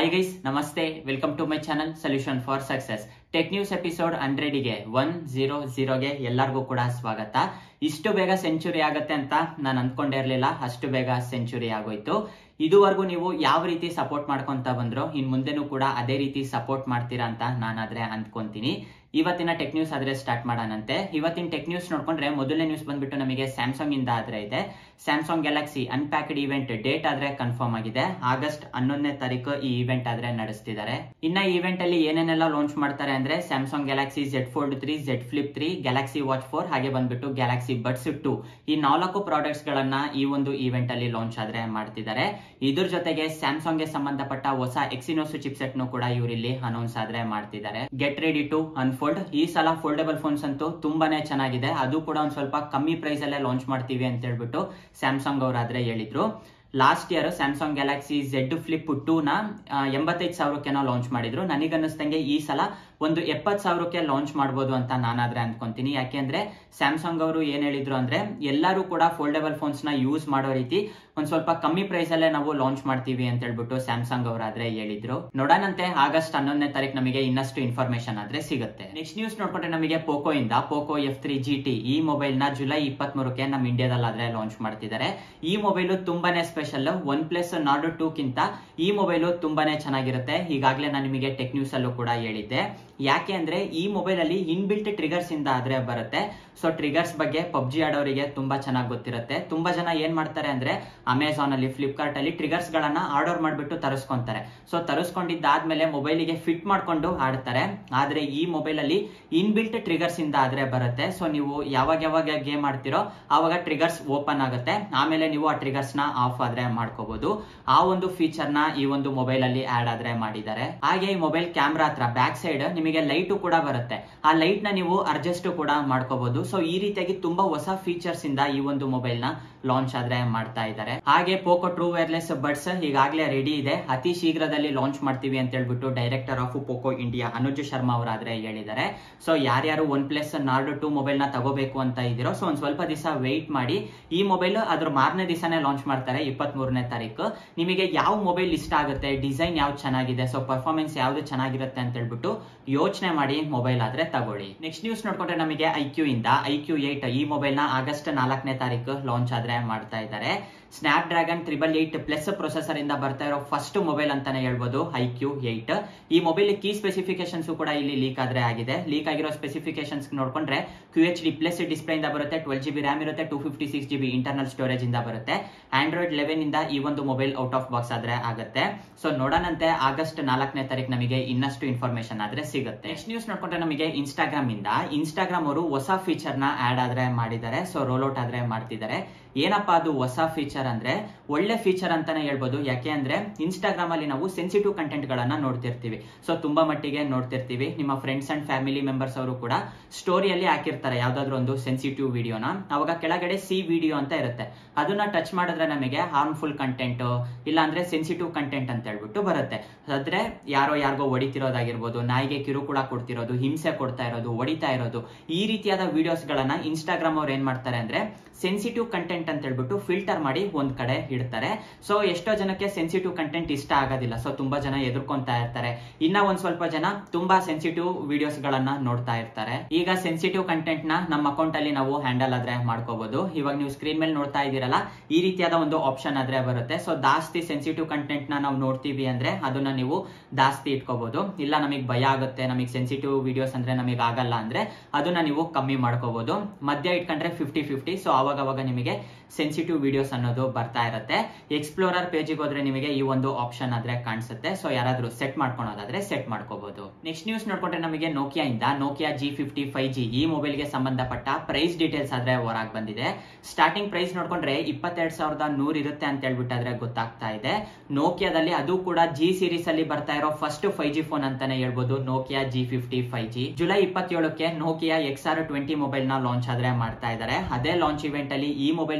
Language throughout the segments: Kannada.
ಹಾಯ್ ಗೈಸ್ ನಮಸ್ತೆ welcome to my channel solution for success tech news episode ಹಂಡ್ರೆಡ್ಗೆ ಒನ್ ಜೀರೋ ಜೀರೋಗೆ ಎಲ್ಲರಿಗೂ ಕೂಡ ಸ್ವಾಗತ ಇಷ್ಟು ಬೇಗ ಸೆಂಚುರಿ ಆಗತ್ತೆ ಅಂತ ನಾನು ಅಂದ್ಕೊಂಡೇ ಇರಲಿಲ್ಲ ಅಷ್ಟು ಬೇಗ ಸೆಂಚುರಿ ಆಗೋಯ್ತು ಇದುವರೆಗೂ ನೀವು ಯಾವ ರೀತಿ ಸಪೋರ್ಟ್ ಮಾಡ್ಕೊಂತ ಬಂದ್ರೋ ಇನ್ ಮುಂದೆನೂ ಕೂಡ ಅದೇ ರೀತಿ ಸಪೋರ್ಟ್ ಮಾಡ್ತೀರಾ ಅಂತ ನಾನಾದ್ರೆ ಅಂದ್ಕೊಂತೀನಿ ಇವತ್ತಿನ ಟೆಕ್ ನ್ಯೂಸ್ ಆದ್ರೆ ಸ್ಟಾರ್ಟ್ ಮಾಡೋಣಂತೆ ಇವತ್ತಿನ ಟೆಕ್ ನ್ಯೂಸ್ ನೋಡ್ಕೊಂಡ್ರೆ ಮೊದಲನೇ ನ್ಯೂಸ್ ಬಂದ್ಬಿಟ್ಟು ನಮಗೆ ಸ್ಯಾಮ್ಸಂಗ್ ಇಂದ ಆದ್ರೆ ಇದೆ Samsung galaxy unpacked event date ಆದ್ರೆ ಕನ್ಫರ್ಮ್ ಆಗಿದೆ ಆಗಸ್ಟ್ ಹನ್ನೊಂದನೇ ತಾರೀಕು ಈ ಇವೆಂಟ್ ಆದ್ರೆ ನಡೆಸ್ತಿದ್ದಾರೆ ಇನ್ನ ಈ ಇವೆಂಟ್ ಅಲ್ಲಿ ಏನೇನೆಲ್ಲ ಲಾಂಚ್ ಮಾಡ್ತಾರೆ ಅಂದ್ರೆ Samsung galaxy Z fold three Z flip three galaxy watch four ಹಾಗೆ ಬಂದ್ಬಿಟ್ಟು ಗ್ಯಾಲಕ್ಸಿ ಬಡ್ಸ್ ಟು ಈ ನಾಲ್ಕು ಪ್ರಾಡಕ್ಟ್ಸ್ ಗಳನ್ನ ಈ ಒಂದು ಇವೆಂಟ್ ಅಲ್ಲಿ ಲಾಂಚ್ ಆದ್ರೆ ಮಾಡ್ತಿದ್ದಾರೆ ಇದ್ರ ಜೊತೆಗೆ ಸ್ಯಾಮ್ಸಂಗ್ ಗೆ ಸಂಬಂಧಪಟ್ಟ ಹೊಸ ಎಕ್ಸಿನೋಸ್ ಚಿಪ್ಸೆಟ್ ನು ಕೂಡ ಇವರಿಲ್ಲಿ ಅನೌನ್ಸ್ ಆದ್ರೆ ಮಾಡ್ತಿದ್ದಾರೆ ಗೆಟ್ ರೆಡಿ ಟು ಅನ್ಫೋಲ್ಡ್ ಈ ಸಲ ಫೋಲ್ಡಬಲ್ ಫೋನ್ಸ್ ಅಂತೂ ತುಂಬಾನೇ ಚೆನ್ನಾಗಿದೆ ಅದು ಕೂಡ ಒಂದ್ ಸ್ವಲ್ಪ ಕಮ್ಮಿ ಪ್ರೈಸ್ ಅಲ್ಲೇ ಲಾಂಚ್ ಮಾಡ್ತೀವಿ ಅಂತ ಹೇಳ್ಬಿಟ್ಟು ಸ್ಯಾಮ್ಸಂಗ್ ಅವರಾದ್ರೆ ಹೇಳಿದ್ರು last year Samsung galaxy Z flip two ನ ಎಂಬತ್ತೈದು ಸಾವಿರಕ್ಕೆನೋ ಲಾಂಚ್ ಮಾಡಿದ್ರು ನನಗನ್ನಿಸ್ತಂಗೆ ಈ ಸಲ ಒಂದು ಎಪ್ಪತ್ ಸಾವಿರಕ್ಕೆ ಲಾಂಚ್ ಮಾಡ್ಬೋದು ಅಂತ ನಾನಾದ್ರೆ ಅನ್ಕೊಂತೀನಿ ಯಾಕೆಂದ್ರೆ ಸ್ಯಾಮ್ಸಂಗ್ ಅವರು ಏನ್ ಹೇಳಿದ್ರು ಅಂದ್ರೆ ಎಲ್ಲರೂ ಕೂಡ ಫೋಲ್ಡಬಲ್ ಫೋನ್ಸ್ ನ ಯೂಸ್ ಮಾಡೋ ರೀತಿ ಒಂದ್ ಸ್ವಲ್ಪ ಕಮ್ಮಿ ಪ್ರೈಸ್ ಅಲ್ಲೇ ನಾವು ಲಾಂಚ್ ಮಾಡ್ತೀವಿ ಅಂತ ಹೇಳ್ಬಿಟ್ಟು ಸ್ಯಾಮ್ಸಂಗ್ ಅವರಾದ್ರೆ ಹೇಳಿದ್ರು ನೋಡೋಣಂತೆ ಆಗಸ್ಟ್ ಹನ್ನೊಂದನೇ ತಾರೀಕು ನಮಗೆ ಇನ್ನಷ್ಟು ಇನ್ಫಾರ್ಮೇಶನ್ ಆದ್ರೆ ಸಿಗುತ್ತೆ ನೆಕ್ಸ್ಟ್ ನ್ಯೂಸ್ ನೋಡ್ಕೊಂಡ್ರೆ ನಮಗೆ ಪೋಕೋ ಇಂದ Poco F three G T ಈ ಮೊಬೈಲ್ ನ ಜುಲೈ ಇಪ್ಪತ್ತ್ ಮೂರಕ್ಕೆ ನಮ್ಮ ಇಂಡಿಯಾದಲ್ಲಾದ್ರೆ ಲಾಂಚ್ ಮಾಡ್ತಿದ್ದಾರೆ ಈ ಮೊಬೈಲ್ ತುಂಬಾನೇ special OnePlus Nord two ಕಿಂತ ಈ ಮೊಬೈಲ್ ತುಂಬಾನೇ ಚೆನ್ನಾಗಿರುತ್ತೆ ಈಗಾಗಲೇ ನಾನು ನಿಮಗೆ ಟೆಕ್ ನ್ಯೂಸ್ ಅಲ್ಲೂ ಕೂಡ ಹೇಳಿದ್ದೆ ಯಾಕೆ ಅಂದ್ರೆ ಈ ಮೊಬೈಲ್ ಅಲ್ಲಿ ಇನ್ಬಿಲ್ಟ್ ಟ್ರಿಗರ್ಸ್ ಇಂದ ಆದ್ರೆ ಬರುತ್ತೆ ಸೊ ಟ್ರಿಗರ್ಸ್ ಬಗ್ಗೆ ಪಬ್ಜಿ ಆಡೋರಿಗೆ ತುಂಬಾ ಚೆನ್ನಾಗಿ ಗೊತ್ತಿರುತ್ತೆ ತುಂಬಾ ಜನ ಏನ್ ಮಾಡ್ತಾರೆ ಅಂದ್ರೆ ಅಮೆಝಾನ್ ಅಲ್ಲಿ ಫ್ಲಿಪ್ಕಾರ್ಟ್ ಅಲ್ಲಿ ಟ್ರಿಗರ್ಸ್ ಗಳನ್ನ ಆರ್ಡರ್ ಮಾಡ್ಬಿಟ್ಟು ತರಿಸ್ಕೊಂತಾರೆ ಸೊ ತರಿಸ್ಕೊಂಡಿದ್ದಾದ್ಮೇಲೆ ಮೊಬೈಲಿಗೆ ಫಿಟ್ ಮಾಡ್ಕೊಂಡು ಆಡ್ತಾರೆ ಆದ್ರೆ ಈ ಮೊಬೈಲ್ ಅಲ್ಲಿ ಇನ್ಬಿಲ್ಟ್ ಟ್ರಿಗರ್ಸ್ ಇಂದ ಆದ್ರೆ ಬರುತ್ತೆ ಸೊ ನೀವು ಯಾವಾಗ ಯಾವಾಗ ಗೇಮ್ ಆಡ್ತಿರೋ ಆವಾಗ ಟ್ರಿಗರ್ಸ್ ಓಪನ್ ಆಗುತ್ತೆ ಆಮೇಲೆ ನೀವು ಆ ಟ್ರಿಗರ್ಸ್ ನ ಆಫ್ ಆದ್ರೆ ಮಾಡ್ಕೋಬಹುದು ಆ ಒಂದು ಫೀಚರ್ ನ ಈ ಒಂದು ಮೊಬೈಲ್ ಅಲ್ಲಿ ಆಡ್ ಆದ್ರೆ ಮಾಡಿದ್ದಾರೆ ಹಾಗೆ ಈ ಮೊಬೈಲ್ ಕ್ಯಾಮ್ರಾ ಹತ್ರ ಬ್ಯಾಕ್ ಸೈಡ್ ನಿಮಗೆ ಲೈಟ್ ಕೂಡ ಬರುತ್ತೆ ಆ ಲೈಟ್ ನ ನೀವು ಅಡ್ಜಸ್ಟ್ ಕೂಡ ಮಾಡ್ಕೋಬಹುದು ಸೊ ಈ ರೀತಿಯಾಗಿ ತುಂಬಾ ಹೊಸ ಫೀಚರ್ಸ್ ಇಂದ ಈ ಒಂದು ಮೊಬೈಲ್ ನ ಲಾಂಚ್ ಆದ್ರೆ ಮಾಡ್ತಾ ಇದ್ದಾರೆ ಹಾಗೆ ಪೋಕೋ ಟ್ರೂ ವೈರ್ಲೆಸ್ ಬಡ್ಸ್ ಈಗಾಗಲೇ ರೆಡಿ ಇದೆ ಅತಿ ಶೀಘ್ರದಲ್ಲಿ ಲಾಂಚ್ ಮಾಡ್ತೀವಿ ಅಂತ ಹೇಳ್ಬಿಟ್ಟು director of Poco India Anuj Sharma ಅವರಾದ್ರೆ ಹೇಳಿದ್ದಾರೆ ಸೊ ಯಾರ್ಯಾರು OnePlus Nord two mobile ನ ತಗೋಬೇಕು ಅಂತ ಇದ್ದೀರೋ ಸೊ ಒಂದ್ ಸ್ವಲ್ಪ ದಿವಸ ವೆಯ್ಟ್ ಮಾಡಿ ಈ ಮೊಬೈಲ್ ಅದ್ರ ಮಾರನೇ ದಿವಸನೇ ಲಾಂಚ್ ಮಾಡ್ತಾರೆ ಇಪ್ಪತ್ತ್ ಮೂರನೇ ತಾರೀಕು ನಿಮಗೆ ಯಾವ ಮೊಬೈಲ್ ಇಷ್ಟ ಆಗುತ್ತೆ ಡಿಸೈನ್ ಯಾವ್ದು ಚೆನ್ನಾಗಿದೆ ಸೊ ಪರ್ಫಾರ್ಮೆನ್ಸ್ ಯಾವ್ದು ಚೆನ್ನಾಗಿರುತ್ತೆ ಅಂತ ಹೇಳ್ಬಿಟ್ಟು ಯೋಚನೆ ಮಾಡಿ ಮೊಬೈಲ್ ಆದ್ರೆ ತಗೊಳ್ಳಿ ನೆಕ್ಸ್ಟ್ ನ್ಯೂಸ್ ನೋಡ್ಕೊಂಡ್ರೆ ನಮಗೆ ಐಕ್ಯೂ ಇಂದ ಐಕ್ಯೂ ಏಟ್ ಈ ಮೊಬೈಲ್ ನ ಆಗಸ್ಟ್ ನಾಲ್ಕನೇ ತಾರೀಕು ಲಾಂಚ್ ಆದ್ರೆ ಮಾಡ್ತಾ ಇದ್ದಾರೆ Snapdragon triple eight plus processor ಇಂದ ಬರ್ತಾ ಇರೋ ಫಸ್ಟ್ ಮೊಬೈಲ್ ಅಂತಾನೆ ಹೇಳ್ಬೋದು ಐ ಕ್ಯೂ ಏಟ್ ಈ ಮೊಬೈಲ್ ಕೀ ಸ್ಪೆಸಿಫಿಕೇಶನ್ಸ್ ಕೂಡ ಇಲ್ಲಿ ಲೀಕ್ ಆದ್ರೆ ಆಗಿದೆ ಲೀಕ್ ಆಗಿರೋ ಸ್ಪೆಸಿಫಿಕೇಶನ್ಸ್ ನೋಡ್ಕೊಂಡ್ರೆ Q H D plus display ಇಂದ ಬರುತ್ತೆ ಟ್ವೆಲ್ ಜಿ ಬಿ ರ್ಯಾಮ್ ಇರುತ್ತೆ two fifty six G B internal storage ಇಂದ ಬರುತ್ತೆ ಆಂಡ್ರಾಯ್ಡ್ ಲೆವೆನ್ ಇಂದ ಈ ಒಂದು ಮೊಬೈಲ್ ಔಟ್ ಆಫ್ ಬಾಕ್ಸ್ ಆದ್ರೆ ಆಗುತ್ತೆ ಸೊ ನೋಡೋಣಂತೆ ಆಗಸ್ಟ್ ನಾಲ್ಕನೇ ತಾರೀಕು ನಮಗೆ ಇನ್ನಷ್ಟು ಇನ್ಫಾರ್ಮೇಶನ್ ಆದ್ರೆ ಸಿಗುತ್ತೆ ನೆಕ್ಸ್ಟ್ ನ್ಯೂಸ್ ನೋಡ್ಕೊಂಡ್ರೆ ನಮಗೆ ಇನ್ಸ್ಟಾಗ್ರಾಮ್ ಇಂದ ಇನ್ಸ್ಟಾಗ್ರಾಮ್ ಅವರು ಹೊಸ ಫೀಚರ್ ನ ಆಡ್ ಆದ್ರೆ ಮಾಡಿದ್ದಾರೆ ಸೊ ರೋಲ್ ಆದ್ರೆ ಮಾಡ್ತಿದ್ದಾರೆ ಏನಪ್ಪಾ ಅದು ಹೊಸ ಫೀಚರ್ ಅಂದ್ರೆ ಒಳ್ಳೆ ಫೀಚರ್ ಅಂತಾನೆ ಹೇಳ್ಬೋದು ಯಾಕೆ ಅಂದ್ರೆ ಇನ್ಸ್ಟಾಗ್ರಾಮ್ ಅಲ್ಲಿ ನಾವು ಸೆನ್ಸಿಟಿವ್ ಕಂಟೆಂಟ್ ಗಳನ್ನ ನೋಡ್ತಿರ್ತೀವಿ ಸೊ ತುಂಬಾ ಮಟ್ಟಿಗೆ ನೋಡ್ತಿರ್ತೀವಿ ನಿಮ್ಮ ಫ್ರೆಂಡ್ಸ್ ಅಂಡ್ ಫ್ಯಾಮಿಲಿ ಮೆಂಬರ್ಸ್ ಅವರು ಕೂಡ ಸ್ಟೋರಿಯಲ್ಲಿ ಹಾಕಿರ್ತಾರೆ ಯಾವ್ದಾದ್ರು ಒಂದು ಸೆನ್ಸಿಟಿವ್ ವಿಡಿಯೋನ ಅವಾಗ ಕೆಳಗಡೆ ಸಿ ವಿಡಿಯೋ ಅಂತ ಇರುತ್ತೆ ಅದನ್ನ ಟಚ್ ಮಾಡಿದ್ರೆ ನಮಗೆ ಹಾರ್ಮ್ಫುಲ್ ಕಂಟೆಂಟ್ ಇಲ್ಲ ಅಂದ್ರೆ ಸೆನ್ಸಿಟಿವ್ ಕಂಟೆಂಟ್ ಅಂತ ಹೇಳ್ಬಿಟ್ಟು ಬರುತ್ತೆ ಆದ್ರೆ ಯಾರೋ ಯಾರಿಗೋ ಹೊಡಿತಿರೋದಾಗಿರ್ಬೋದು ನಾಯಿಗೆ ಕಿರುಕುಳ ಕೊಡ್ತಿರೋದು ಹಿಂಸೆ ಕೊಡ್ತಾ ಇರೋದು ಹೊಡಿತಾ ಇರೋದು ಈ ರೀತಿಯಾದ ವಿಡಿಯೋಸ್ ಗಳನ್ನ ಇನ್ಸ್ಟಾಗ್ರಾಮ್ ಅವ್ರು ಏನ್ ಮಾಡ್ತಾರೆ ಅಂದ್ರೆ ಸೆನ್ಸಿಟಿವ್ ಕಂಟೆಂಟ್ ಅಂತ ಹೇಳ್ಬಿಟ್ಟು ಫಿಲ್ಟರ್ ಮಾಡಿ ಒಂದ್ ಕಡೆ ಇಡ್ತಾರೆ ಸೊ ಎಷ್ಟೋ ಜನಕ್ಕೆ ಸೆನ್ಸಿಟಿವ್ ಕಂಟೆಂಟ್ ಇಷ್ಟ ಆಗೋದಿಲ್ಲ ಸೊ ತುಂಬಾ ಜನ ಎದುರ್ಕೊಂತಾ ಇರ್ತಾರೆ ಇನ್ನ ಒಂದ್ ಸ್ವಲ್ಪ ಜನ ತುಂಬಾ ಸೆನ್ಸಿಟಿವ್ ವಿಡಿಯೋಸ್ ಗಳನ್ನ ನೋಡ್ತಾ ಇರ್ತಾರೆ ಈಗ ಸೆನ್ಸಿಟಿವ್ ಕಂಟೆಂಟ್ ನ ನಮ್ಮ ಅಕೌಂಟ್ ಅಲ್ಲಿ ನಾವು ಹ್ಯಾಂಡಲ್ ಆದ್ರೆ ಮಾಡ್ಕೋಬಹುದು ಇವಾಗ ನೀವು ಸ್ಕ್ರೀನ್ ಮೇಲೆ ನೋಡ್ತಾ ಇದೀರಲ್ಲ ಈ ರೀತಿಯಾದ ಒಂದು ಆಪ್ಷನ್ ಆದ್ರೆ ಬರುತ್ತೆ ಸೊ ಜಾಸ್ತಿ ಸೆನ್ಸಿಟಿವ್ ಕಂಟೆಂಟ್ ನ ನಾವು ನೋಡ್ತೀವಿ ಅಂದ್ರೆ ಅದನ್ನ ನೀವು ಜಾಸ್ತಿ ಇಟ್ಕೋಬಹುದು ಇಲ್ಲ ನಮಗೆ ಭಯ ಆಗುತ್ತೆ ನಮಗೆ ಸೆನ್ಸಿಟಿವ್ ವಿಡಿಯೋಸ್ ಅಂದ್ರೆ ನಮಗೆ ಆಗಲ್ಲ ಅಂದ್ರೆ ಅದನ್ನ ನೀವು ಕಮ್ಮಿ ಮಾಡ್ಕೋಬಹುದು ಮಧ್ಯ ಇಟ್ಕೊಂಡ್ರೆ ಫಿಫ್ಟಿ ಫಿಫ್ಟಿ ಸೊ ಅವಾಗ ಅವಾಗ ನಿಮಗೆ ಸೆನ್ಸಿಟಿವ್ ವಿಡಿಯೋಸ್ ಅನ್ನೋದು ಬರ್ತಾ ಇರುತ್ತೆ ಎಕ್ಸ್ಪ್ಲೋರರ್ ಪೇಜಿಗೆ ಹೋದ್ರೆ ನಿಮಗೆ ಈ ಒಂದು ಆಪ್ಷನ್ ಆದ್ರೆ ಕಾಣಿಸುತ್ತೆ ಸೊ ಯಾರಾದ್ರೂ ಸೆಟ್ ಮಾಡ್ಕೊಳೋದಾದ್ರೆ ಸೆಟ್ ಮಾಡ್ಕೋಬಹುದು ನೆಕ್ಸ್ಟ್ ನ್ಯೂಸ್ ನೋಡ್ಕೊಂಡ್ರೆ ನಮಗೆ ನೋಕಿಯಾ ಇಂದ Nokia G fifty five G ಈ ಮೊಬೈಲ್ ಗೆ ಸಂಬಂಧಪಟ್ಟ ಪ್ರೈಸ್ ಡೀಟೇಲ್ಸ್ ಆದ್ರೆ ಹೊರಗ್ ಬಂದಿದೆ ಸ್ಟಾರ್ಟಿಂಗ್ ಪ್ರೈಸ್ ನೋಡ್ಕೊಂಡ್ರೆ ಇಪ್ಪತ್ತೆರಡು ಸಾವಿರದ ನೂರ್ ಇರುತ್ತೆ ಅಂತ ಹೇಳ್ಬಿಟ್ಟಾದ್ರೆ ಗೊತ್ತಾಗ್ತಾ ಇದೆ ನೋಕಿಯಾದಲ್ಲಿ ಅದು ಕೂಡ ಜಿ ಸೀರೀಸ್ ಅಲ್ಲಿ ಬರ್ತಾ ಇರೋ ಫಸ್ಟ್ ಫೈವ್ ಜಿ ಫೋನ್ ಅಂತಾನೆ ಹೇಳ್ಬೋದು Nokia G fifty five G July ಇಪ್ಪತ್ತೇಳಕ್ಕೆ Nokia X R twenty mobile ನ ಲಾಂಚ್ ಆದ್ರೆ ಮಾಡ್ತಾ ಇದ್ದಾರೆ ಅದೇ ಲಾಂಚ್ ಇವೆಂಟ್ ಅಲ್ಲಿ ಈ ಮೊಬೈಲ್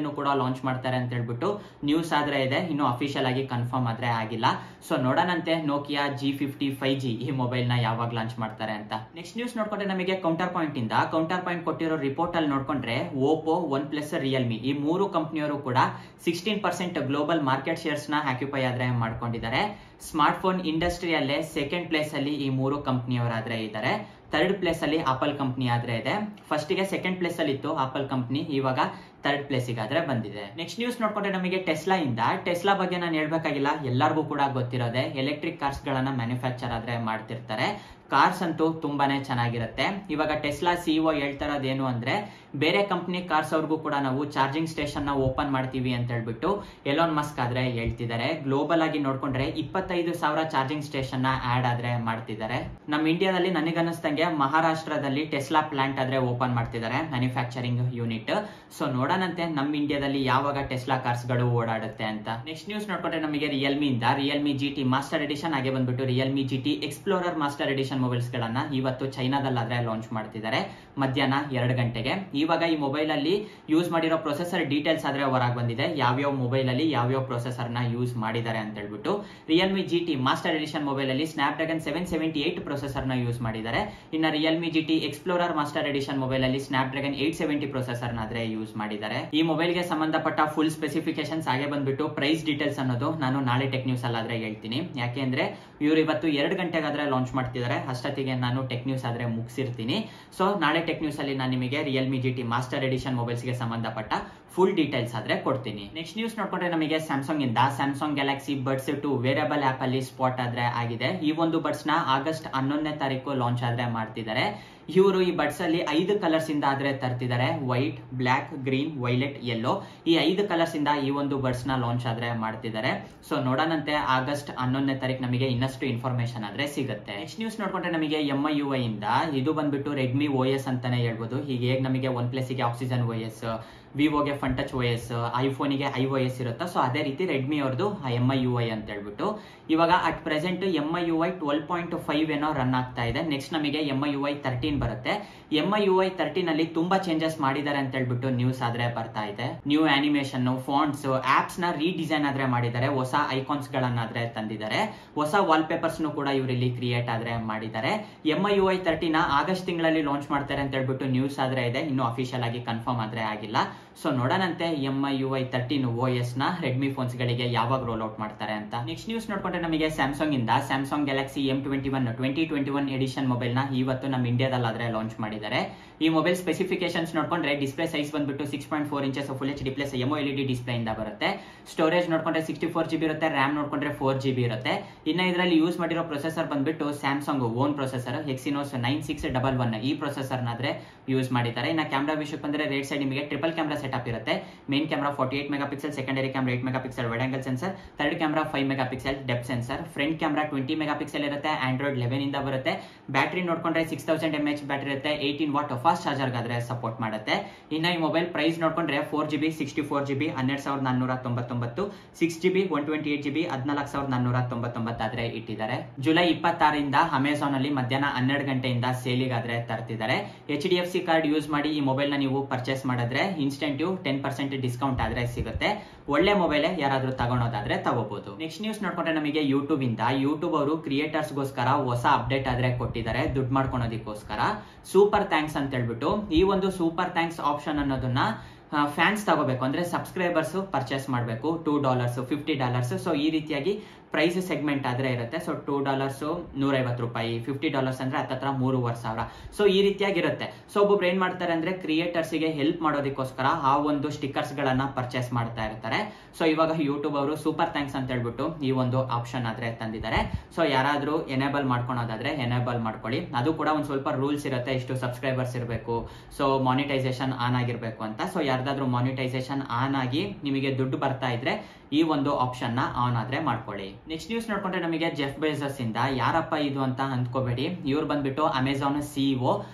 ಮೊಬೈಲ್ ಕೂಡ ಲಾಂಚ್ ಮಾಡ್ತಾರೆ ಅಂತ ಹೇಳ್ಬಿಟ್ಟು ನ್ಯೂಸ್ ಆದ್ರೆ ಇದೆ ಇನ್ನು ಅಫಿಷಿಯಲ್ ಆಗಿ ಕನ್ಫರ್ಮ್ ಆದ್ರೆ ಆಗಿಲ್ಲ ಸೊ ನೋಡೋಣಂತೆ Nokia G fifty five G ಈ ಮೊಬೈಲ್ ನ ಯಾವಾಗ ಲಾಂಚ್ ಮಾಡ್ತಾರೆ ಅಂತ ನೆಕ್ಸ್ಟ್ ನ್ಯೂಸ್ ನೋಡ್ಕೊಂಡ್ರೆ ನಮಗೆ ಕೌಂಟರ್ ಪಾಯಿಂಟ್ ಇಂದ ಕೌಂಟರ್ ಪಾಯಿಂಟ್ ಕೊಟ್ಟಿರೋ ರಿಪೋರ್ಟ್ ಅಲ್ಲಿ ನೋಡ್ಕೊಂಡ್ರೆ ಓಪೋ ಒನ್ ಪ್ಲಸ್ ರಿಯಲ್ಮಿ ಈ ಮೂರು ಕಂಪ್ನಿಯವರು ಕೂಡ sixteen percent global market shares ನ ಆಕ್ಯುಪೈ ಆದ್ರೆ ಮಾಡ್ಕೊಂಡಿದ್ದಾರೆ ಸ್ಮಾರ್ಟ್ ಫೋನ್ ಇಂಡಸ್ಟ್ರಿಯಲ್ಲೇ ಸೆಕೆಂಡ್ ಪ್ಲೇಸ್ ಅಲ್ಲಿ ಈ ಮೂರು ಕಂಪ್ನಿಯವರಾದ್ರೆ ಇದ್ದಾರೆ ಥರ್ಡ್ ಪ್ಲೇಸ್ ಅಲ್ಲಿ ಆಪಲ್ ಕಂಪ್ನಿ ಆದ್ರೆ ಇದೆ ಫಸ್ಟ್ ಗೆ ಸೆಕೆಂಡ್ ಪ್ಲೇಸ್ ಅಲ್ಲಿ ಇತ್ತು ಆಪಲ್ ಕಂಪ್ನಿ ಇವಾಗ ಥರ್ಡ್ ಪ್ಲೇಸಿಗೆ ಆದ್ರೆ ಬಂದಿದೆ ನೆಕ್ಸ್ಟ್ ನ್ಯೂಸ್ ನೋಡ್ಕೊಂಡ್ರೆ ನಮಗೆ ಟೆಸ್ಲಾ ಇಂದ ಟೆಸ್ಲಾ ಬಗ್ಗೆ ನಾನು ಹೇಳ್ಬೇಕಾಗಿಲ್ಲ ಎಲ್ಲರಿಗೂ ಕೂಡ ಗೊತ್ತಿರೋದೆ ಎಲೆಕ್ಟ್ರಿಕ್ ಕಾರ್ಸ್ ಗಳನ್ನ ಮ್ಯಾನುಫ್ಯಾಕ್ಚರ್ ಆದ್ರೆ ಮಾಡ್ತಿರ್ತಾರೆ ಕಾರ್ಸ್ ಅಂತೂ ತುಂಬಾನೇ ಚೆನ್ನಾಗಿರುತ್ತೆ ಇವಾಗ ಟೆಸ್ಲಾ ಸಿಇಒ ಹೇಳ್ತಾ ಇರೋದೇನು ಅಂದ್ರೆ ಬೇರೆ ಕಂಪ್ನಿ ಕಾರ್ಸ್ ಅವ್ರಿಗೂ ಕೂಡ ನಾವು ಚಾರ್ಜಿಂಗ್ ಸ್ಟೇಷನ್ ನ ಓಪನ್ ಮಾಡ್ತೀವಿ ಅಂತ ಹೇಳ್ಬಿಟ್ಟು ಎಲೋನ್ ಮಸ್ಕ್ ಆದ್ರೆ ಹೇಳ್ತಿದ್ದಾರೆ ಗ್ಲೋಬಲ್ ಆಗಿ ನೋಡ್ಕೊಂಡ್ರೆ ಇಪ್ಪತ್ತೈದು ಸಾವಿರ ಚಾರ್ಜಿಂಗ್ ಸ್ಟೇಷನ್ ನ ಆಡ್ ಆದ್ರೆ ಮಾಡ್ತಿದ್ದಾರೆ ನಮ್ಮ ಇಂಡಿಯಾದಲ್ಲಿ ನನಗನ್ನಿಸ್ದಂಗೆ ಮಹಾರಾಷ್ಟ್ರದಲ್ಲಿ ಟೆಸ್ಲಾ ಪ್ಲಾಂಟ್ ಆದ್ರೆ ಓಪನ್ ಮಾಡ್ತಿದ್ದಾರೆ ಮ್ಯಾನುಫ್ಯಾಕ್ಚರಿಂಗ್ ಯೂನಿಟ್ ಸೊ ನೋಡೋಣಂತೆ ನಮ್ಮ ಇಂಡಿಯಾದಲ್ಲಿ ಯಾವಾಗ ಟೆಸ್ಲಾ ಕಾರ್ಸ್ ಗಳು ಓಡಾಡುತ್ತೆ ಅಂತ ನೆಕ್ಸ್ಟ್ ನ್ಯೂಸ್ ನೋಡ್ಕೊಂಡ್ರೆ ನಮಗೆ ರಿಯಲ್ಮಿ ಇಂದ Realme G T master edition ಹಾಗೆ ಬಂದ್ಬಿಟ್ಟು Realme G T explorer master edition mobiles ಗಳನ್ನ ಇವತ್ತು ಚೈನಾದಲ್ಲಾದ್ರೆ ಲಾಂಚ್ ಮಾಡ್ತಿದ್ದಾರೆ ಮಧ್ಯಾಹ್ನ ಎರಡು ಗಂಟೆಗೆ ಇವಾಗ ಈ ಮೊಬೈಲ್ ಅಲ್ಲಿ ಯೂಸ್ ಮಾಡಿರೋ ಪ್ರೊಸೆಸರ್ ಡೀಟೇಲ್ಸ್ ಆದ್ರೆ ಹೊರಗೆ ಬಂದಿದೆ ಯಾವ್ಯಾವ ಮೊಬೈಲ್ ಅಲ್ಲಿ ಯಾವ್ಯಾವ ಪ್ರೊಸೆಸರ್ ನ ಯೂಸ್ ಮಾಡಿದ್ದಾರೆ ಅಂತ ಹೇಳ್ಬಿಟ್ಟು Realme G T master edition mobile ಅಲ್ಲಿ Snapdragon seven seventy eight processor ನ ಯೂಸ್ ಮಾಡಿದ್ದಾರೆ ಇನ್ನ Realme G T explorer master edition mobile ಅಲ್ಲಿ Snapdragon eight seventy processor ಆದ್ರೆ ಯೂಸ್ ಮಾಡಿದ್ದಾರೆ ಈ ಮೊಬೈಲ್ ಗೆ ಸಂಬಂಧಪಟ್ಟ ಫುಲ್ ಸ್ಪೆಸಿಫಿಕೇಶನ್ಸ್ ಹಾಗೆ ಬಂದ್ಬಿಟ್ಟು ಪ್ರೈಸ್ ಡೀಟೇಲ್ಸ್ ಅನ್ನೋದು ನಾನು ನಾಳೆ ಟೆಕ್ ನ್ಯೂಸ್ ಅಲ್ಲಾದ್ರೆ ಹೇಳ್ತೀನಿ ಯಾಕೆಂದ್ರೆ ಇವ್ರು ಇವತ್ತು ಎರಡು ಗಂಟೆಗಾದ್ರೆ ಲಾಂಚ್ ಮಾಡ್ತಿದ್ದಾರೆ ಅಷ್ಟೊತ್ತಿಗೆ ನಾನು ಟೆಕ್ ನ್ಯೂಸ್ ಆದ್ರೆ ಮುಗಿಸಿರ್ತೀನಿ ಸೊ ನಾಳೆ ಟೆಕ್ ನ್ಯೂಸ್ ಅಲ್ಲಿ ನಾನು ನಿಮಗೆ Realme G T master edition mobiles ಗೆ ಸಂಬಂಧಪಟ್ಟ ಫುಲ್ ಡೀಟೇಲ್ಸ್ ಆದ್ರೆ ಕೊಡ್ತೀನಿ ನೆಕ್ಸ್ಟ್ ನ್ಯೂಸ್ ನೋಡ್ಕೊಂಡ್ರೆ ನಮಗೆ ಸ್ಯಾಮ್ಸಂಗ್ ಇಂದ Samsung galaxy buds two wearable app ಅಲ್ಲಿ ಸ್ಪಾಟ್ ಆದ್ರೆ ಆಗಿದೆ ಈ ಒಂದು ಬಡ್ಸ್ ನ ಆಗಸ್ಟ್ ಹನ್ನೊಂದನೇ ತಾರೀಕು ಲಾಂಚ್ ಆದ್ರೆ ಮಾಡ್ತಿದ್ದಾರೆ ಇವರು ಈ ಬಡ್ಸ್ ಅಲ್ಲಿ ಐದು ಕಲರ್ಸ್ ಇಂದ ಆದ್ರೆ ತರ್ತಿದ್ದಾರೆ white black green violet yellow ಈ ಐದು ಕಲರ್ಸ್ ಇಂದ ಈ ಒಂದು ಬಡ್ಸ್ ನ ಲಾಂಚ್ ಆದ್ರೆ ಮಾಡ್ತಿದ್ದಾರೆ ಸೊ ನೋಡೋಣಂತೆ ಆಗಸ್ಟ್ ಹನ್ನೊಂದನೇ ತಾರೀಕು ನಮಗೆ ಇನ್ನಷ್ಟು ಇನ್ಫಾರ್ಮೇಶನ್ ಆದ್ರೆ ಸಿಗುತ್ತೆ ನೆಕ್ಸ್ಟ್ ನ್ಯೂಸ್ ನೋಡ್ಕೊಂಡ್ರೆ ನಮಗೆ ಎಂ ಐ ಯು ಐ ಇಂದ ಇದು ಬಂದ್ಬಿಟ್ಟು ರೆಡ್ಮಿ ಓ ಎಸ್ ಅಂತಾನೆ ಹೇಳ್ಬೋದು ಹೀಗೆ ಹೇಗೆ ನಮಗೆ ಒನ್ ಪ್ಲಸ್ ಗೆ ಆಕ್ಸಿಜನ್ ಓ ಎಸ್ ವಿವೋಗೆ ಫನ್ ಟಚ್ ಓ ಎಸ್ ಐಫೋನಿಗೆ ಐ ಓ ಎಸ್ ಇರುತ್ತಾ ಸೊ ಅದೇ ರೀತಿ ರೆಡ್ಮಿ ಅವ್ರದ್ದು ಎಂ ಐ ಯು ಐ ಅಂತ ಹೇಳ್ಬಿಟ್ಟು ಇವಾಗ at present M I U I twelve point five ಏನೋ ರನ್ ಆಗ್ತಾ ಇದೆ ನೆಕ್ಸ್ಟ್ ನಮಗೆ M I U I thirteen ಬರುತ್ತೆ M I U I thirteen ಅಲ್ಲಿ ತುಂಬಾ ಚೇಂಜಸ್ ಮಾಡಿದ್ದಾರೆ ಅಂತ ಹೇಳ್ಬಿಟ್ಟು ನ್ಯೂಸ್ ಆದ್ರೆ ಬರ್ತಾ ಇದೆ ನ್ಯೂ ಆನಿಮೇಷನ್ ಫಾಂಟ್ಸ್ ಆಪ್ಸ್ ನ ರೀಡಿಸೈನ್ ಆದ್ರೆ ಮಾಡಿದ್ದಾರೆ ಹೊಸ ಐಕಾನ್ಸ್ ಗಳನ್ನಾದ್ರೆ ತಂದಿದ್ದಾರೆ ಹೊಸ ವಾಲ್ ಪೇಪರ್ಸ್ ಕೂಡ ಇವರಲ್ಲಿ ಕ್ರಿಯೇಟ್ ಆದ್ರೆ ಮಾಡಿದ್ದಾರೆ ಎಂ ಐ ಯು ಐ ತರ್ಟಿನ ಆಗಸ್ಟ್ ತಿಂಗಳಲ್ಲಿ ಲಾಂಚ್ ಮಾಡ್ತಾರೆ ಅಂತ ಹೇಳ್ಬಿಟ್ಟು ನ್ಯೂಸ್ ಆದ್ರೆ ಇದೆ ಇನ್ನು ಅಫಿಷಿಯಲ್ ಆಗಿ ಕನ್ಫರ್ಮ್ ಆದ್ರೆ ಆಗಿಲ್ಲ ಸೊ ನೋಡೋಣಂತೆ M I U I thirteen O S ನ ರೆಡ್ಮಿ ಫೋನ್ಸ್ ಗಳಿಗೆ ಯಾವಾಗ ರೋಲ್ ಔಟ್ ಮಾಡ್ತಾರೆ ಅಂತ ನೆಕ್ಸ್ಟ್ ನ್ಯೂಸ್ ನೋಡ್ಕೊಂಡ್ರೆ ನಮಗೆ ಸ್ಯಾಮ್ಸಂಗ್ ಇಂದ Samsung galaxy M twenty one twenty twenty one edition mobile ನ ಇವತ್ತು ನಮ್ಮ ಇಂಡಿಯಾದಲ್ಲಾದ್ರೆ ಲಾಂಚ್ ಮಾಡಿದ್ದಾರೆ ಈ ಮೊಬೈಲ್ ಸ್ಪೆಸಿಫಿಕೇಶನ್ಸ್ ನೋಡ್ಕೊಂಡ್ರೆ ಡಿಸ್ಪ್ಲೇ ಸೈಜ್ ಬಂದ್ಬಿಟ್ಟು six point four inches full H D plus AMOLED display ಇಂದ ಬರುತ್ತೆ ಸ್ಟೋರೇಜ್ ನೋಡ್ಕೊಂಡ್ರೆ ಸಿಕ್ಸ್ಟಿ ಫೋರ್ ಜಿ ಬಿ ಇರುತ್ತೆ ರ್ಯಾಮ್ ನೋಡ್ಕೊಂಡ್ರೆ ಫೋರ್ ಜಿ ಬಿ ಇರುತ್ತೆ ಇನ್ನ ಇದರಲ್ಲಿ ಯೂಸ್ ಮಾಡಿರೋ ಪ್ರೊಸೆಸರ್ ಬಂದ್ಬಿಟ್ಟು Samsung own processor Exynos nine six double one ಈ ಪ್ರೊಸೆಸರ್ ನಾದ್ರೆ ಯೂಸ್ ಮಾಡಿದ್ದಾರೆ ಇನ್ನ ಕ್ಯಾಮ್ರಾ ವಿಷಯಕ್ಕೆ ಬಂದ್ರೆ ರೇಟ್ ಸೈಡ್ ನಿಮಗೆ ಟ್ರಿಪಲ್ ಕ್ಯಾಮ್ರಾ ಸೆಟಪ್ ಇರುತ್ತೆ main camera forty eight megapixel secondary camera eight megapixel wide angle sensor third camera five megapixel depth sensor front camera twenty megapixel ಇರುತ್ತೆ ಆಂಡ್ರಾಯ್ಡ್ ಲೆವೆನ್ ಇಂದ ಬರುತ್ತೆ ಬ್ಯಾಟ್ರಿ ನೋಡ್ಕೊಂಡ್ರೆ six thousand M H battery ಇರುತ್ತೆ ಏಯ್ಟೀನ್ ವಾಟ್ ಫಾಸ್ಟ್ ಚಾರ್ಜರ್ ಆದ್ರೆ ಸಪೋರ್ಟ್ ಮಾಡುತ್ತೆ ಇನ್ನ ಈ ಮೊಬೈಲ್ ಪ್ರೈಸ್ ನೋಡ್ಕೊಂಡ್ರೆ four G B sixty four G B ಹನ್ನೆರಡು ಸಾವಿರದ ನಾನ್ನೂರ ತೊಂಬತ್ತೊಂಬತ್ತು six G B one twenty eight G B ಹದಿನಾಲ್ಕು ಸಾವಿರದ ನಾನ್ನೂರ ತೊಂಬತ್ತೊಂಬತ್ತಾದ್ರೆ ಇಟ್ಟಿದ್ದಾರೆ ಜುಲೈ ಇಪ್ಪತ್ತಾರರಿಂದ ಅಮೆಝಾನ್ ಅಲ್ಲಿ ಮಧ್ಯಾಹ್ನ ಹನ್ನೆರಡು ಗಂಟೆಯಿಂದ ಸೇಲಿಗಾದ್ರೆ ತರ್ತಿದ್ದಾರೆ H D F C card use ಮಾಡಿ ಈ ಮೊಬೈಲ್ ನ ನೀವು ಪರ್ಚೇಸ್ ಮಾಡಿದ್ರೆ ಇನ್ಸ್ಟೆಂಟಿವ್ ಟೆನ್ ಪರ್ಸೆಂಟ್ ಡಿಸ್ಕೌಂಟ್ ಆದ್ರೆ ಸಿಗುತ್ತೆ ಒಳ್ಳೆ ಮೊಬೈಲ್ ಯಾರಾದ್ರೂ ತಗೊಳೋದಾದ್ರೆ ತಗೋಬಹುದು ನೆಕ್ಸ್ಟ್ ನ್ಯೂಸ್ ನೋಡ್ಕೊಂಡ್ರೆ ನಮಗೆ ಯೂಟ್ಯೂಬ್ ಇಂದ ಯೂಟ್ಯೂಬ್ ಅವರು ಕ್ರಿಯೇಟರ್ಸ್ ಗೋಸ್ಕರ ಹೊಸ ಅಪ್ಡೇಟ್ ಆದ್ರೆ ಕೊಟ್ಟಿದ್ದಾರೆ ದುಡ್ಡು ಮಾಡ್ಕೊಳೋದಕ್ಕೋಸ್ಕರ ಸೂಪರ್ ಥ್ಯಾಂಕ್ಸ್ ಅಂತ ಹೇಳ್ಬಿಟ್ಟು ಈ ಒಂದು ಸೂಪರ್ ಥ್ಯಾಂಕ್ಸ್ ಆಪ್ಷನ್ ಅನ್ನೋದನ್ನ ಫ್ಯಾನ್ಸ್ ತಗೋಬೇಕು ಅಂದ್ರೆ ಸಬ್ಸ್ಕ್ರೈಬರ್ಸ್ ಪರ್ಚೇಸ್ ಮಾಡಬೇಕು two dollars fifty dollars so ಈ ರೀತಿಯಾಗಿ ಪ್ರೈಸ್ ಸೆಗ್ಮೆಂಟ್ ಆದ್ರೆ ಇರುತ್ತೆ ಸೊ ಟೂ ಡಾಲರ್ಸ್ ನೂರೈವತ್ತು ರೂಪಾಯಿ ಫಿಫ್ಟಿ ಡಾಲರ್ಸ್ ಅಂದ್ರೆ ಹತ್ತತ್ರ ಮೂರುವರೆ ಸಾವಿರ ಸೊ ಈ ರೀತಿಯಾಗಿರುತ್ತೆ ಸೊ ಒಬ್ಬೊಬ್ರು ಏನ್ ಮಾಡ್ತಾರೆ ಅಂದ್ರೆ ಕ್ರಿಯೇಟರ್ಸ್ ಗೆ ಹೆಲ್ಪ್ ಮಾಡೋದಕ್ಕೋಸ್ಕರ ಆ ಒಂದು ಸ್ಟಿಕ್ಕರ್ಸ್ ಗಳನ್ನ ಪರ್ಚೇಸ್ ಮಾಡ್ತಾ ಇರ್ತಾರೆ ಸೊ ಇವಾಗ ಯೂಟ್ಯೂಬ್ ಅವರು ಸೂಪರ್ ಥ್ಯಾಂಕ್ಸ್ ಅಂತ ಹೇಳ್ಬಿಟ್ಟು ಈ ಒಂದು ಆಪ್ಷನ್ ಆದ್ರೆ ತಂದಿದ್ದಾರೆ ಸೊ ಯಾರಾದ್ರೂ ಎನೇಬಲ್ ಮಾಡ್ಕೊಳೋದಾದ್ರೆ ಎನೇಬಲ್ ಮಾಡ್ಕೊಳ್ಳಿ ಅದು ಕೂಡ ಒಂದ್ ಸ್ವಲ್ಪ ರೂಲ್ಸ್ ಇರುತ್ತೆ ಇಷ್ಟು ಸಬ್ಸ್ಕ್ರೈಬರ್ಸ್ ಇರಬೇಕು ಸೊ ಮಾನಿಟೈಸೇಷನ್ ಆನ್ ಆಗಿರ್ಬೇಕು ಅಂತ ಸೊ ಯಾರ್ದಾದ್ರೂ ಮಾನಿಟೈಸೇಷನ್ ಆನ್ ಆಗಿ ನಿಮಗೆ ದುಡ್ಡು ಬರ್ತಾ ಇದ್ರೆ ಈ ಒಂದು ಆಪ್ಷನ್ ನ ಆನ್ ಆದ್ರೆ ಮಾಡ್ಕೊಳ್ಳಿ ನೆಕ್ಸ್ಟ್ ನ್ಯೂಸ್ ನೋಡ್ಕೊಂಡ್ರೆ ನಮಗೆ ಜೆಫ್ ಬೇಸಸ್ ಇಂದ ಯಾರಪ್ಪ ಇದು ಅಂತ ಅಂದ್ಕೋಬೇಡಿ ಇವ್ರು ಬಂದ್ಬಿಟ್ಟು Amazon CEO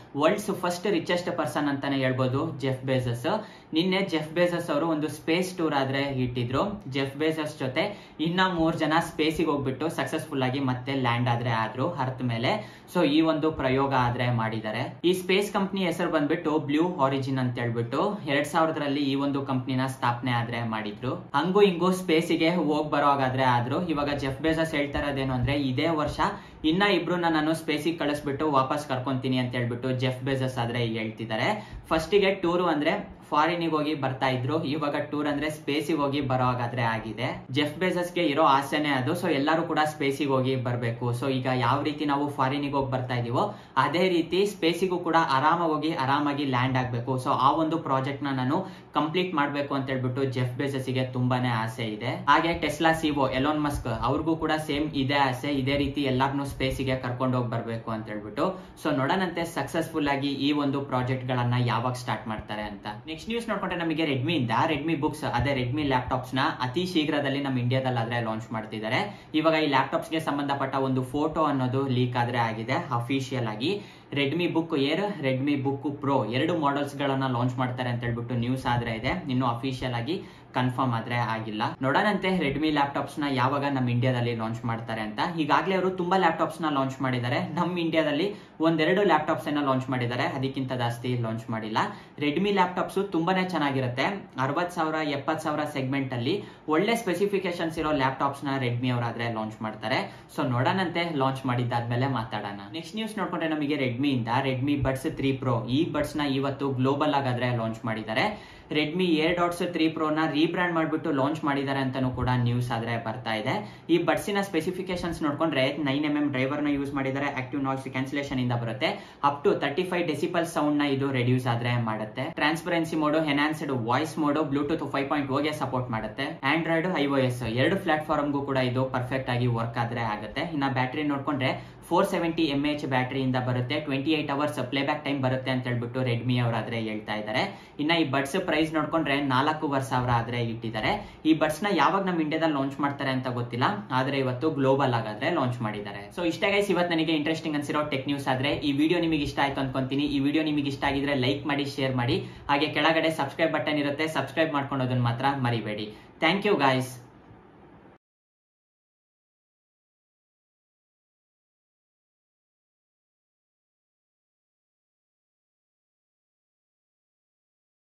world's first richest person ಅಂತಾನೆ ಹೇಳ್ಬೋದು ಜೆಫ್ ಬೇಸಸ್ ನಿನ್ನೆ ಜೆಫ್ ಬೇಸಸ್ ಅವರು ಒಂದು ಸ್ಪೇಸ್ ಟೂರ್ ಆದ್ರೆ ಇಟ್ಟಿದ್ರು ಜೆಫ್ ಬೇಸಸ್ ಜೊತೆ ಇನ್ನ ಮೂರ್ ಜನ ಸ್ಪೇಸಿಗೆ ಹೋಗ್ಬಿಟ್ಟು ಸಕ್ಸಸ್ಫುಲ್ ಆಗಿ ಮತ್ತೆ ಲ್ಯಾಂಡ್ ಆದ್ರೆ ಆದ್ರು ಅರ್ತ್ ಮೇಲೆ ಸೊ ಈ ಒಂದು ಪ್ರಯೋಗ ಆದ್ರೆ ಮಾಡಿದ್ದಾರೆ ಈ ಸ್ಪೇಸ್ ಕಂಪ್ನಿ ಹೆಸರು ಬಂದ್ಬಿಟ್ಟು ಬ್ಲೂ ಆರಿಜಿನ್ ಅಂತ ಹೇಳ್ಬಿಟ್ಟು ಎರಡ್ ಸಾವಿರದಲ್ಲಿ ಈ ಒಂದು ಕಂಪ್ನಿನ ಸ್ಥಾಪನೆ ಆದ್ರೆ ಮಾಡಿದ್ರು ಹಂಗೂ ಹಿಂಗೂ ಸ್ಪೇಸಿಗೆ ಹೋಗ್ ಬರೋ ಹಾಗಾದ್ರೆ ಆದ್ರು ಇವಾಗ ಜೆಫ್ ಬೇಸಸ್ ಹೇಳ್ತಾ ಇರೋದೇನು ಅಂದ್ರೆ ಇದೇ ವರ್ಷ ಇನ್ನ ಇಬ್ರನ್ನ ನಾನು ಸ್ಪೇಸಿಗೆ ಕಳಿಸ್ಬಿಟ್ಟು ವಾಪಸ್ ಕರ್ಕೊಂತೀನಿ ಅಂತ ಹೇಳ್ಬಿಟ್ಟು ಜೆಫ್ ಬೇಸಸ್ ಆದ್ರೆ ಹೇಳ್ತಿದ್ದಾರೆ ಫಸ್ಟಿಗೆ ಟೂರು ಅಂದ್ರೆ ಫಾರಿನಿಗೆ ಹೋಗಿ ಬರ್ತಾ ಇದ್ರು ಇವಾಗ ಟೂರ್ ಅಂದ್ರೆ ಸ್ಪೇಸಿಗೆ ಹೋಗಿ ಬರೋ ಹಾಗಾದ್ರೆ ಆಗಿದೆ ಜೆಫ್ ಬೇಸಸ್ಗೆ ಇರೋ ಆಸೆನೆ ಅದು ಸೊ ಎಲ್ಲರೂ ಕೂಡ ಸ್ಪೇಸಿಗೆ ಹೋಗಿ ಬರಬೇಕು ಸೊ ಈಗ ಯಾವ ರೀತಿ ನಾವು ಫಾರಿನಿಗೆ ಹೋಗಿ ಬರ್ತಾ ಇದೀವೋ ಅದೇ ರೀತಿ ಸ್ಪೇಸಿಗೂ ಕೂಡ ಆರಾಮಾಗಿ ಹೋಗಿ ಆರಾಮಾಗಿ ಲ್ಯಾಂಡ್ ಆಗ್ಬೇಕು ಸೊ ಆ ಒಂದು ಪ್ರಾಜೆಕ್ಟ್ ನ ನಾನು ಕಂಪ್ಲೀಟ್ ಮಾಡ್ಬೇಕು ಅಂತ ಹೇಳ್ಬಿಟ್ಟು ಜೆಫ್ ಬೇಸಸ್ಗೆ ತುಂಬಾನೇ ಆಸೆ ಇದೆ ಹಾಗೆ ಟೆಸ್ಲಾ ಸಿಒ ಎಲೋನ್ ಮಸ್ಕ್ ಅವ್ರಿಗೂ ಕೂಡ ಸೇಮ್ ಇದೇ ಆಸೆ ಇದೇ ರೀತಿ ಎಲ್ಲಾರ್ನು ಸ್ಪೇಸಿಗೆ ಕರ್ಕೊಂಡು ಹೋಗಿ ಬರ್ಬೇಕು ಅಂತ ಹೇಳ್ಬಿಟ್ಟು ಸೊ ನೋಡೋಣಂತೆ ಸಕ್ಸಸ್ಫುಲ್ ಆಗಿ ಈ ಒಂದು ಪ್ರಾಜೆಕ್ಟ್ ಗಳನ್ನ ಯಾವಾಗ ಸ್ಟಾರ್ಟ್ ಮಾಡ್ತಾರೆ ಅಂತ ನೆಕ್ಸ್ಟ್ ನ್ಯೂಸ್ ನೋಡ್ಕೊಂಡ್ರೆ ನಮಗೆ ರೆಡ್ಮಿ ಇಂದ ರೆಡ್ಮಿ ಬುಕ್ಸ್ ಅದೇ ರೆಡ್ಮಿ ಲ್ಯಾಪ್ಟಾಪ್ಸ್ ನ ಅತಿ ಶೀಘ್ರದಲ್ಲಿ ನಮ್ಮ ಇಂಡಿಯಾದಲ್ಲಿ ಆದ್ರೆ ಲಾಂಚ್ ಮಾಡ್ತಿದ್ದಾರೆ ಇವಾಗ ಈ ಲ್ಯಾಪ್ಟಾಪ್ಸ್ ಗೆ ಸಂಬಂಧಪಟ್ಟ ಒಂದು ಫೋಟೋ ಅನ್ನೋದು ಲೀಕ್ ಆದ್ರೆ ಆಗಿದೆ ಅಫಿಷಿಯಲ್ ಆಗಿ Redmi book air Redmi book pro ಎರಡು ಮಾಡೆಲ್ಸ್ ಗಳನ್ನ ಲಾಂಚ್ ಮಾಡ್ತಾರೆ ಅಂತ ಹೇಳ್ಬಿಟ್ಟು ನ್ಯೂಸ್ ಆದ್ರೆ ಇದೆ ಇನ್ನು ಅಫಿಷಿಯಲ್ ಆಗಿ ಕನ್ಫರ್ಮ್ ಆದ್ರೆ ಆಗಿಲ್ಲ ನೋಡೋಣಂತೆ ರೆಡ್ಮಿ ಲ್ಯಾಪ್ಟಾಪ್ಸ್ ನ ಯಾವಾಗ ನಮ್ಮ ಇಂಡಿಯಾದಲ್ಲಿ ಲಾಂಚ್ ಮಾಡ್ತಾರೆ ಅಂತ ಈಗಾಗಲೇ ಅವರು ತುಂಬಾ ಲ್ಯಾಪ್ಟಾಪ್ಸ್ ನ ಲಾಂಚ್ ಮಾಡಿದ್ದಾರೆ ನಮ್ಮ ಇಂಡಿಯಾದಲ್ಲಿ ಒಂದೆರಡು ಲ್ಯಾಪ್ಟಾಪ್ಸ್ ಅನ್ನ ಲಾಂಚ್ ಮಾಡಿದ್ದಾರೆ ಅದಕ್ಕಿಂತ ಜಾಸ್ತಿ ಲಾಂಚ್ ಮಾಡಿಲ್ಲ ರೆಡ್ಮಿ ಲ್ಯಾಪ್ಟಾಪ್ಸ್ ತುಂಬಾನೇ ಚೆನ್ನಾಗಿರುತ್ತೆ ಅರವತ್ ಸಾವಿರ ಎಪ್ಪತ್ ಸಾವಿರ ಸೆಗ್ಮೆಂಟ್ ಅಲ್ಲಿ ಒಳ್ಳೆ ಸ್ಪೆಸಿಫಿಕೇಶನ್ಸ್ ಇರೋ ಲ್ಯಾಪ್ಟಾಪ್ಸ್ ನ ರೆಡ್ಮಿ ಅವರಾದ್ರೆ ಲಾಂಚ್ ಮಾಡ್ತಾರೆ ಸೊ ನೋಡೋಣಂತೆ ಲಾಂಚ್ ಮಾಡಿದ್ದಾದ್ಮೇಲೆ ಮಾತಾಡೋಣ ನೆಕ್ಸ್ಟ್ ನ್ಯೂಸ್ ನೋಡ್ಕೊಂಡ್ರೆ ನಮಗೆ ರೆಡ್ಮಿ ಇಂದ ರೆಡ್ಮಿ ಬಡ್ಸ್ ತ್ರೀ ಪ್ರೋ ಈ ಬಡ್ಸ್ ನ ಇವತ್ತು ಗ್ಲೋಬಲ್ ಆಗಾದ್ರೆ ಲಾಂಚ್ ಮಾಡಿದ್ದಾರೆ ರೆಡ್ಮಿ ಏರ್ ಡಾಟ್ಸ್ ತ್ರೀ ಪ್ರೋನ ರೀಬ್ರ್ಯಾಂಡ್ ಮಾಡಿಬಿಟ್ಟು ಲಾಂಚ್ ಮಾಡಿದ್ದಾರೆ ಅಂತಾನೂ ಕೂಡ ನ್ಯೂಸ್ ಆದ್ರೆ ಬರ್ತಾ ಇದೆ ಈ ಬಡ್ಸಿನ ಸ್ಪೆಸಿಫಿಕೇಶನ್ಸ್ ನೋಡ್ಕೊಂಡ್ರೆ ನೈನ್ ಎಂ ಎಂ ಡ್ರೈವರ್ ನ ಯೂಸ್ ಮಾಡಿದ್ದಾರೆ ಆಕ್ಟಿವ್ ನಾಯ್ಸ್ ಕ್ಯಾನ್ಸಲೇಷನ್ ಇಂದ ಬರುತ್ತೆ up to thirty five decibel sound ನ ಇದು ರೆಡ್ಯೂಸ್ ಆದ್ರೆ ಮಾಡುತ್ತೆ transparency mode enhanced voice mode Bluetooth five point ಓಗೆ ಸಪೋರ್ಟ್ ಮಾಡುತ್ತೆ ಆಂಡ್ರಾಯ್ಡ್ ಐಒಎಸ್ ಎರಡು ಪ್ಲಾಟ್ಫಾರ್ಮ್ಗೂ ಕೂಡ ಇದು ಪರ್ಫೆಕ್ಟ್ ಆಗಿ ವರ್ಕ್ ಆದ್ರೆ ಆಗುತ್ತೆ ಇನ್ನ ಬ್ಯಾಟ್ರಿ ನೋಡ್ಕೊಂಡ್ರೆ ಫೋರ್ ಸೆವೆಂಟಿ ಎಂ ಎಚ್ ಬ್ಯಾಟರಿಯಿಂದ ಬರುತ್ತೆ twenty eight hours play back time ಬರುತ್ತೆ ಅಂತ ಹೇಳ್ಬಿಟ್ಟು ರೆಡ್ಮಿ ಅವರಾದ್ರೆ ಹೇಳ್ತಾ ಇದ್ದಾರೆ ಇನ್ನ ಈ ಬಡ್ಸ್ ಪ್ರೈಸ್ ನೋಡ್ಕೊಂಡ್ರೆ ನಾಲ್ಕೂವರೆ ಸಾವಿರ ಆದ್ರೆ ಇಟ್ಟಿದ್ದಾರೆ ಈ ಬಡ್ಸ್ ನ ಯಾವಾಗ ನಮ್ಮ ಇಂಡಿಯಾದಲ್ಲಿ ಲಾಂಚ್ ಮಾಡ್ತಾರೆ ಅಂತ ಗೊತ್ತಿಲ್ಲ ಆದ್ರೆ ಇವತ್ತು ಗ್ಲೋಬಲ್ ಆಗಾದ್ರೆ ಲಾಂಚ್ ಮಾಡಿದ್ದಾರೆ ಸೊ ಇಷ್ಟ ಗೈಸ್ ಇವತ್ತು ನನಗೆ ಇಂಟ್ರೆಸ್ಟಿಂಗ್ ಅನ್ಸಿರೋ ಟೆಕ್ ನ್ಯೂಸ್ ಆದ್ರೆ ಈ ವಿಡಿಯೋ ನಿಮಗೆ ಇಷ್ಟ ಆಯ್ತು ಅನ್ಕೊಂತೀನಿ ಈ ವಿಡಿಯೋ ನಿಮಗೆ ಇಷ್ಟ ಆಗಿದ್ರೆ ಲೈಕ್ ಮಾಡಿ ಶೇರ್ ಮಾಡಿ ಹಾಗೆ ಕೆಳಗಡೆ ಸಬ್ಸ್ಕ್ರೈಬ್ ಬಟನ್ ಇರುತ್ತೆ ಸಬ್ಸ್ಕ್ರೈಬ್ ಮಾಡ್ಕೊಳೋದನ್ನ ಮಾತ್ರ ಮರಿಬೇಡಿ ಥ್ಯಾಂಕ್ ಯು ಗಾಯ್ಸ್